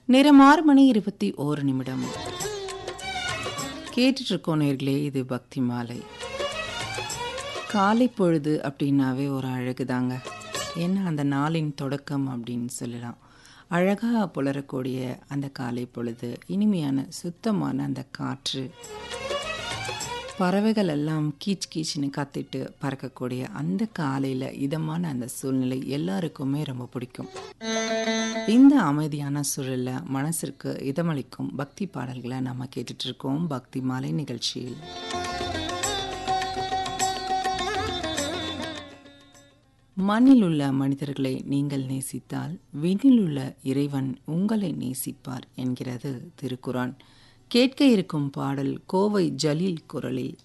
நேரம் ஆறு மணி இருபத்தி ஓரு நிமிடம் கேட்டுட்டு இருக்கோம் நேர்களே இது பக்தி மாலை காலை பொழுது அப்படின்னாவே ஒரு அழகு தாங்க ஏன்னா அந்த நாளின் தொடக்கம் அப்படின்னு சொல்லலாம் அழகாக புலரக்கூடிய அந்த காலை பொழுது இனிமையான சுத்தமான அந்த காற்று பறவைகள் எல்லாம் கீச் கீச்சுன்னு கத்திட்டு பறக்கக்கூடிய அந்த காலையில் இதமான அந்த சூழ்நிலை எல்லாருக்குமே ரொம்ப பிடிக்கும் இந்த அமைதியான சூழலில் மனசிற்கு இதமளிக்கும் பக்தி பாடல்களை நம்ம கேட்டுட்டு இருக்கோம் பக்தி மாலை நிகழ்ச்சியில் மண்ணில் உள்ள மனிதர்களை நீங்கள் நேசித்தால் விண்ணில் உள்ள இறைவன் உங்களை நேசிப்பார் என்கிறது திருக்குரான் கேட்க இருக்கும் பாடல் கோவை ஜலீல் குரலில்